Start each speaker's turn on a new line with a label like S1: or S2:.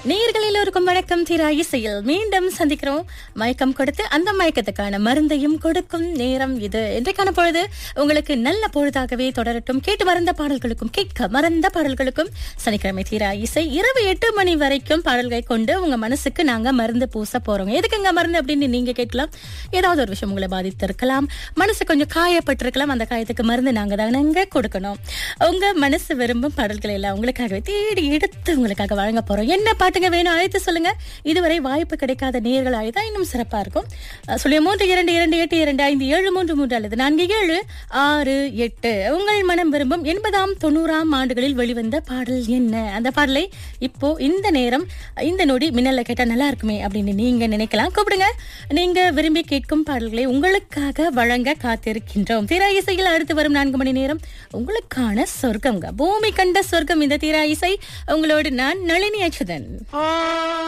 S1: நேயர்கள் எல்லோருக்கும் வணக்கம் தீரா இசையில் மீண்டும் சந்திக்கிறோம் மயக்கம் கொடுத்து அந்த மயக்கத்துக்கான மருந்தையும் கொடுக்கும் நேரம் இது இன்றைக்கான பொழுது உங்களுக்கு நல்ல பொழுதாகவே தொடரட்டும் கேட்டு மறந்த பாடல்களுக்கும் கேட்க மறந்த பாடல்களுக்கும் சனிக்கிழமை தீரா இசை இரவு எட்டு மணி வரைக்கும் பாடல்களை கொண்டு உங்க மனசுக்கு நாங்க மருந்து பூச போறோம் எதுக்குங்க மருந்து அப்படின்னு நீங்க கேட்கலாம் ஏதாவது ஒரு விஷயம் உங்களை பாதித்திருக்கலாம் மனசு கொஞ்சம் காயப்பட்டிருக்கலாம் அந்த காயத்துக்கு மருந்து நாங்க தானங்க கொடுக்கணும் உங்க மனசு விரும்பும் பாடல்களை எல்லாம் உங்களுக்காகவே தேடி எடுத்து உங்களுக்காக வழங்க போறோம் என்ன பாட்டுங்க வேணும் அழைத்து சொல்லுங்க இதுவரை வாய்ப்பு கிடைக்காத நேர்கள் அழைத்தா இன்னும் சிறப்பா இருக்கும் அஹ் சொல்லுங்க மூன்று இரண்டு இரண்டு எட்டு இரண்டு ஐந்து ஏழு மூன்று மூன்று அல்லது நான்கு ஏழு ஆறு எட்டு உங்கள் மனம் விரும்பும் எண்பதாம் தொண்ணூறாம் ஆண்டுகளில் வெளிவந்த பாடல் என்ன அந்த பாடலை இப்போ இந்த நேரம் இந்த நொடி மின்னல்ல கேட்டா நல்லா இருக்குமே அப்படின்னு நீங்க நினைக்கலாம் கூப்பிடுங்க நீங்க விரும்பி கேட்கும் பாடல்களை உங்களுக்காக வழங்க காத்திருக்கின்றோம் திரா இசையில் அடுத்து வரும் நான்கு மணி நேரம் உங்களுக்கான சொர்க்கம்ங்க பூமி கண்ட சொர்க்கம் இந்த திரா இசை உங்களோடு நான் நளினி அச்சுதன்